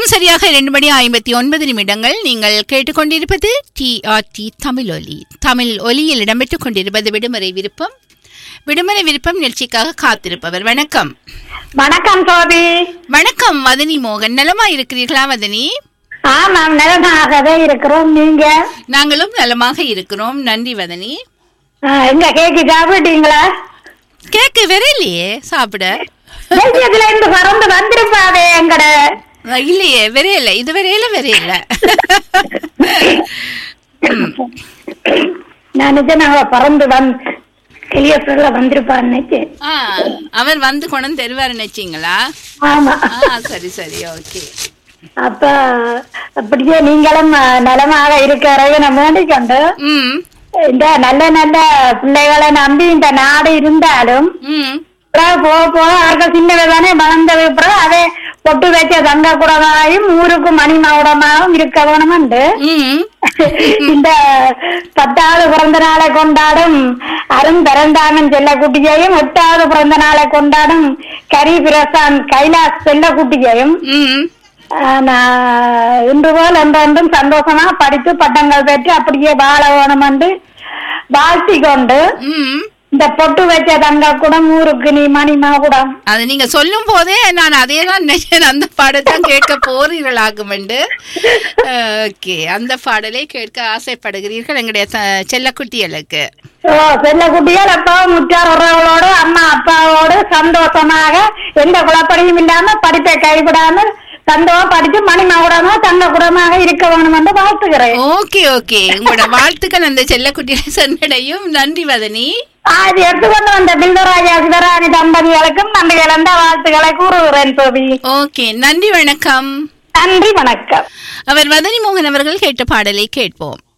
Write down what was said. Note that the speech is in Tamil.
சரியாக இரண்டு மணி ஐம்பத்தி ஒன்பது நிமிடங்கள் நீங்கள் கேட்டுக்கொண்டிருப்பது டிஆர்டி தமிழ் ஒலி தமிழ் ஒலியில் இடம்பெற்றுக் கொண்டிருப்பது விடுமுறை விருப்பம் விடுமுறை விருப்பம் நிகழ்ச்சிக்காக காத்திருப்பவர் வணக்கம் வணக்கம் சோபி வணக்கம் மதனி மோகன் நலமா இருக்கிறீர்களா மதனி ஆமாம் நலமாகவே இருக்கிறோம் நீங்க நாங்களும் நலமாக இருக்கிறோம் நன்றி வதனி ஆ, எங்க கேக்கு சாப்பிட்டீங்களா கேக்கு விரையிலையே சாப்பிட தேசியத்துல இருந்து பறந்து வந்திருப்பாவே எங்கட அஹ் இல்லையே விரையில இது விரையில விரையில நான் நிஜம் நாங்க பறந்து வந் கிளிய சொல்ல வந்திருப்பான்னு நினைச்சேன். ஆ, அவர் வந்து கொண்டு தருவாரு நினைச்சீங்களா ஆமா ஆ சரி சரி ஓகே அப்ப அப்படியே நீங்களும் ஆ, நலமாக இருக்கிறதை நம்ம வேண்டிக்கொண்டு ம் இந்த நல்ல நல்ல பிள்ளைகளை நம்பி இந்த நாடு இருந்தாலும் ம் பிறகு போக போக அவர்கள் சின்னவை தானே வளர்ந்தது பிறகு அதே பொட்டு வச்ச தங்க குடமாயும் ஊருக்கு மணி மகுடமாகவும் இருக்க வேணுமென்று ம் இந்த பத்தாவது பிறந்த நாளை கொண்டாடும் அருண் பிறந்தாமன் செல்லக்குட்டியையும் எட்டாவது பிறந்த நாளை கொண்டாடும் கரி பிரசான் கைலாஸ் செல்லக்குட்டியையும் ம் ஆஹ், நான் இன்று போல் என்றென்றும் சந்தோஷமா படித்து பட்டங்கள் பெற்று அப்படியே வாழ வேணும் என்று வாழ்த்தி கொண்டு ம் இந்த பொட்டு வச்ச தங்க குடம் ஊருக்கு நீ மணி மகுடம் அது நீங்க சொல்லும் போதே நான் அதே தான் நினைச்சேன் அந்த பாடத்தான் கேட்க போறீர்களாகும் ஓகே அந்த பாடலை கேட்க ஆசைப்படுகிறீர்கள் எங்களுடைய த- செல்லக்குட்டிகளுக்கு ஓ செல்ல குட்டிகள் அப்பா முற்றார் உறவுகளோடு அம்மா அப்பாவோடு சந்தோஷமாக எந்த குழப்படியும் இல்லாம படிப்பை கைவிடாமல் சந்தோஷம் படிச்சு மணி மகுடமா தங்க குடமாக இருக்க வேணும் என்று வாழ்த்துகிறேன் ஓகே ஓகே உங்களோட வாழ்த்துக்கள் அந்த செல்லக்குட்டிகளை சென்றடையும் நன்றி வதனி அது எடுத்துக்கொண்டு வந்த பில்தராஜா சிவராணி தம்பதிகளுக்கும் நன்றி கலந்த வாழ்த்துக்களை கூறுகிறேன் சோபி ஓகே நன்றி வணக்கம் நன்றி வணக்கம் அவர் வதனி மோகன் அவர்கள் கேட்ட பாடலை கேட்போம்